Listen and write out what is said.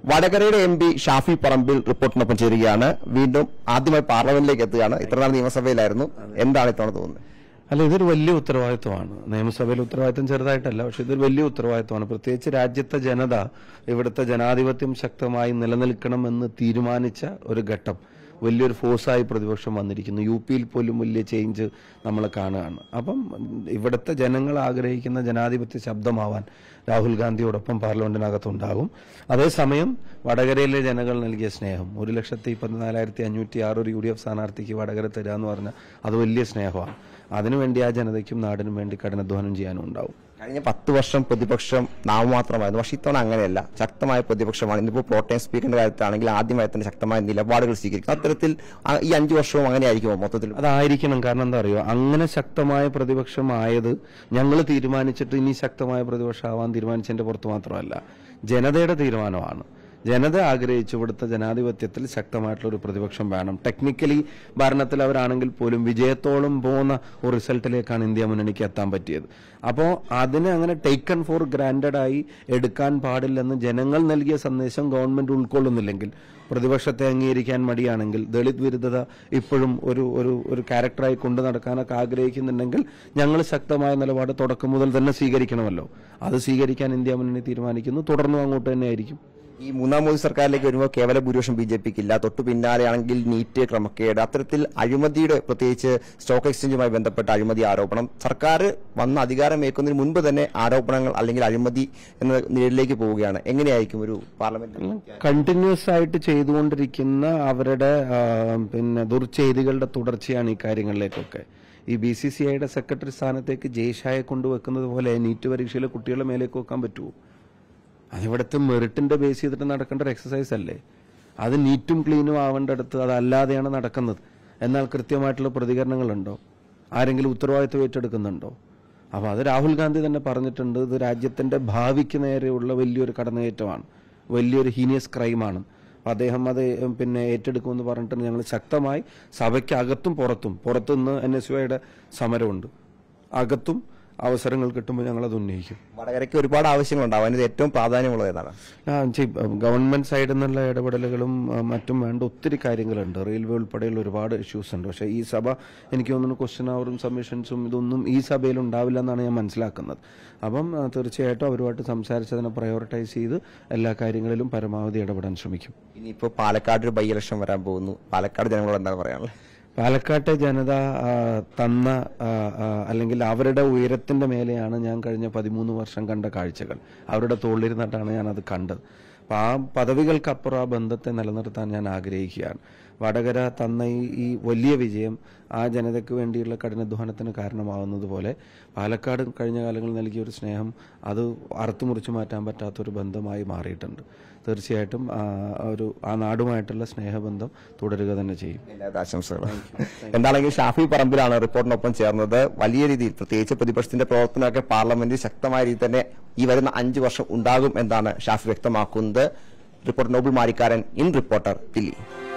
വടകരയുടെ M P Shafi Parambil റിപ്പോർട്ടിനൊപ്പം ചേരുകയാണ് വീണ്ടും ആദ്യമായി പാർലമെന്റിലേക്ക് എത്തുകയാണ് ഇത്രനാൾ നിയമസഭയിലായിരുന്നു എന്താണ് ഇത്തവണ തോന്നുന്നത് അല്ല ഇതൊരു വലിയ ഉത്തരവാദിത്വമാണ് നിയമസഭയിൽ ഉത്തരവാദിത്വം ചെറുതായിട്ടല്ല പക്ഷെ ഇതൊരു വലിയ ഉത്തരവാദിത്വമാണ് പ്രത്യേകിച്ച് രാജ്യത്തെ ജനത ഇവിടുത്തെ ജനാധിപത്യം ശക്തമായി നിലനിൽക്കണമെന്ന് തീരുമാനിച്ച ഒരു ഘട്ടം വലിയൊരു ഫോഴ്സായി പ്രതിപക്ഷം വന്നിരിക്കുന്നു യു പിയിൽ പോലും വലിയ ചേഞ്ച് നമ്മൾ കാണുകയാണ് അപ്പം ഇവിടുത്തെ ജനങ്ങൾ ആഗ്രഹിക്കുന്ന ജനാധിപത്യ ശബ്ദമാവാൻ രാഹുൽ ഗാന്ധിയോടൊപ്പം പാർലമെന്റിനകത്തുണ്ടാകും അതേസമയം വടകരയിലെ ജനങ്ങൾ നൽകിയ സ്നേഹം ഒരു ലക്ഷത്തി പതിനാലായിരത്തി അഞ്ഞൂറ്റി ആറ് ഒരു യു ഡി എഫ് സ്ഥാനാർത്ഥിക്ക് വടകര തരിക എന്ന് പറഞ്ഞാൽ അത് വലിയ സ്നേഹമാണ് അതിനുവേണ്ടി ആ ജനതയ്ക്കും നാടിനും വേണ്ടി കഠിനാധ്വാനം ചെയ്യാനും ഉണ്ടാവും കഴിഞ്ഞ പത്ത് വർഷം പ്രതിപക്ഷം നാമമാത്രമായിരുന്നു പക്ഷേ ഇത്തവണ അങ്ങനെയല്ല ശക്തമായ പ്രതിപക്ഷമാണ് ഇന്നിപ്പോൾ പ്രോട്ടേം സ്പീക്കറിന്റെ കാര്യത്തിലാണെങ്കിൽ ആദ്യമായി തന്നെ ശക്തമായ നിലപാടുകൾ സ്വീകരിക്കും അത്തരത്തിൽ ആ, ഈ അഞ്ചു വർഷവും അങ്ങനെയായിരിക്കുമോ മൊത്തത്തിൽ അതായിരിക്കണം കാരണം എന്താ അറിയോ അങ്ങനെ ശക്തമായ പ്രതിപക്ഷമായത് ഞങ്ങൾ തീരുമാനിച്ചിട്ട് ഇനി ശക്തമായ പ്രതിപക്ഷമാവാൻ തീരുമാനിച്ചതിന്റെ പുറത്ത് മാത്രമല്ല ജനതയുടെ തീരുമാനമാണ് ജനത ആഗ്രഹിച്ചു ഇവിടുത്തെ ജനാധിപത്യത്തിൽ ശക്തമായിട്ടുള്ള ഒരു പ്രതിപക്ഷം വേണം ടെക്നിക്കലി ഭരണത്തിൽ അവരാണെങ്കിൽ പോലും വിജയത്തോളം പോകുന്ന ഒരു റിസൾട്ടിലേക്കാണ് ഇന്ത്യ മുന്നണിക്ക് എത്താൻ പറ്റിയത് അപ്പോൾ അതിനെ അങ്ങനെ ടേക്കൺ ഫോർ ഗ്രാൻഡഡ് ആയി എടുക്കാൻ പാടില്ലെന്ന് ജനങ്ങൾ നൽകിയ സന്ദേശം ഗവൺമെന്റ് ഉൾക്കൊള്ളുന്നില്ലെങ്കിൽ പ്രതിപക്ഷത്തെ അംഗീകരിക്കാൻ മടിയാണെങ്കിൽ ദളിത് വിരുദ്ധത ഇപ്പോഴും ഒരു ഒരു ഒരു ക്യാരക്ടറായി കൊണ്ടു നടക്കാനൊക്കെ ആഗ്രഹിക്കുന്നുണ്ടെങ്കിൽ ഞങ്ങൾ ശക്തമായ നിലപാട് തുടക്കം മുതൽ തന്നെ സ്വീകരിക്കണമല്ലോ അത് സ്വീകരിക്കാൻ ഇന്ത്യ മുന്നണി തീരുമാനിക്കുന്നു തുടർന്നും അങ്ങോട്ട് തന്നെ ആയിരിക്കും ഈ മൂന്നാം മോദി സർക്കാരിലേക്ക് വരുമ്പോൾ കേവല ഭൂരിപക്ഷം ബി ജെ പിക്ക് ഇല്ല തൊട്ടു പിന്നാലെയാണെങ്കിൽ നീറ്റ് ക്രമക്കേട് അത്തരത്തിൽ അഴിമതിയുടെ പ്രത്യേകിച്ച് സ്റ്റോക്ക് എക്സ്ചേഞ്ചുമായി ബന്ധപ്പെട്ട അഴിമതി ആരോപണം സർക്കാർ വന്ന് അധികാരമേക്കുന്നതിന് മുൻപ് തന്നെ ആരോപണങ്ങൾ അല്ലെങ്കിൽ അഴിമതി എന്ന നിലയിലേക്ക് പോവുകയാണ് എങ്ങനെയായിരിക്കും ഒരു പാർലമെന്റ് കണ്ടിന്യൂസ് ആയിട്ട് ചെയ്തുകൊണ്ടിരിക്കുന്ന അവരുടെ ആ, പിന്നെ ദുർചെയ്തികളുടെ തുടർച്ചയാണ് ഈ കാര്യങ്ങളിലേക്കൊക്കെ ഈ ബി സി സി ഐയുടെ സെക്രട്ടറി സ്ഥാനത്തേക്ക് ജയ്ഷായെ കൊണ്ടുവെക്കുന്നത് പോലെ നീറ്റ് പരീക്ഷയിലെ കുട്ടികളുടെ മേലേക്ക് വെക്കാൻ പറ്റുമോ അതിവിടുത്തെ മെറിറ്റിന്റെ ബേസ് ചെയ്തിട്ട് നടക്കേണ്ട ഒരു എക്സസൈസ് അല്ലേ അത് നീറ്റും ക്ലീനും ആവേണ്ടടുത്ത് അതല്ലാതെയാണ് നടക്കുന്നത് എന്നാൽ കൃത്യമായിട്ടുള്ള പ്രതികരണങ്ങളുണ്ടോ ആരെങ്കിലും ഉത്തരവാദിത്വം ഏറ്റെടുക്കുന്നുണ്ടോ അപ്പൊ അത് രാഹുൽ ഗാന്ധി തന്നെ പറഞ്ഞിട്ടുണ്ട് ഇത് രാജ്യത്തിന്റെ ഭാവിക്ക് നേരെയുള്ള വലിയൊരു കടന്നുകയറ്റമാണ് വലിയൊരു ഹീനിയസ് ക്രൈമാണ് അപ്പൊ അദ്ദേഹം അത് പിന്നെ ഏറ്റെടുക്കുമെന്ന് പറഞ്ഞിട്ട് ഞങ്ങൾ ശക്തമായി സഭയ്ക്ക് അകത്തും പുറത്തും പുറത്തുനിന്ന് എൻ എസ് യുയുടെ സമരമുണ്ട് അകത്തും അവസരങ്ങൾ കിട്ടുമ്പോൾ ഞങ്ങൾ അത് ഉന്നയിക്കും വടകരയ്ക്ക് ഒരുപാട് ആവശ്യങ്ങളുണ്ടാവും അതിന് ഏറ്റവും പ്രാധാന്യമുള്ളത് ഏതാണ് ആ, ചി- ഗവൺമെന്റ് സൈഡിൽ നിന്നുള്ള ഇടപെടലുകളും ആ, മറ്റും വേണ്ട ഒത്തിരി കാര്യങ്ങളുണ്ട് റെയിൽവേ ഉൾപ്പെടെയുള്ള ഒരുപാട് ഇഷ്യൂസ് ഉണ്ട് പക്ഷേ ഈ സഭ എനിക്ക് തോന്നുന്നു ക്വസ്റ്റ്യൻ അവറും സബ്മിഷൻസും ഇതൊന്നും ഈ സഭയിൽ ഉണ്ടാവില്ല എന്നാണ് ഞാൻ മനസ്സിലാക്കുന്നത് അപ്പം ആ, തീർച്ചയായിട്ടും അവരുമായിട്ട് സംസാരിച്ച് അതിനെ പ്രയോറിറ്റൈസ് ചെയ്ത് എല്ലാ കാര്യങ്ങളിലും പരമാവധി ഇടപെടാൻ ശ്രമിക്കും ഇനിയിപ്പോൾ പാലക്കാട് ഒരു ബൈ ഇലക്ഷൻ വരാൻ പോകുന്നു പാലക്കാട് ജനങ്ങളോട് എന്താണ് പറയാനുള്ളത് പാലക്കാട്ടെ ജനത ആ, തന്ന ആ, ആ, അല്ലെങ്കിൽ അവരുടെ ഉയരത്തിന്റെ മേലെയാണ് ഞാൻ കഴിഞ്ഞ പതിമൂന്ന് വർഷം കണ്ട കാഴ്ചകൾ അവരുടെ തോളിലിരുന്നിട്ടാണ് ഞാൻ അത് കണ്ടത് അപ്പൊ ആ പദവികൾക്കപ്പുറം ആ ബന്ധത്തെ നിലനിർത്താൻ ഞാൻ ആഗ്രഹിക്കുകയാണ് വടകര തന്ന ഈ ഈ വലിയ വിജയം ആ ജനതയ്ക്ക് വേണ്ടിയുള്ള കഠിനാധ്വാനത്തിന് കാരണമാവുന്നത് പോലെ പാലക്കാട് കഴിഞ്ഞ കാലങ്ങളിൽ നൽകിയ ഒരു സ്നേഹം അത് അറുത്തുമുറിച്ചു മാറ്റാൻ പറ്റാത്തൊരു ബന്ധമായി മാറിയിട്ടുണ്ട് തീർച്ചയായിട്ടും ആ ഒരു ആ നാടുമായിട്ടുള്ള സ്നേഹബന്ധം തുടരുക തന്നെ ചെയ്യും എല്ലാവിധ ആശംസകളും എന്താണെങ്കിലും ഷാഫി പറമ്പിലാണ് റിപ്പോർട്ടിനൊപ്പം ചേർന്നത് വലിയ രീതിയിൽ പ്രത്യേകിച്ച് പ്രതിപക്ഷത്തിന്റെ പ്രവർത്തനമൊക്കെ പാർലമെന്റിൽ ശക്തമായ രീതിയിൽ തന്നെ ഈ വരുന്ന അഞ്ചു വർഷം ഉണ്ടാകും എന്നാണ് ഷാഫി വ്യക്തമാക്കുന്നത് reporter Noble Marikkaran in reporter Delhi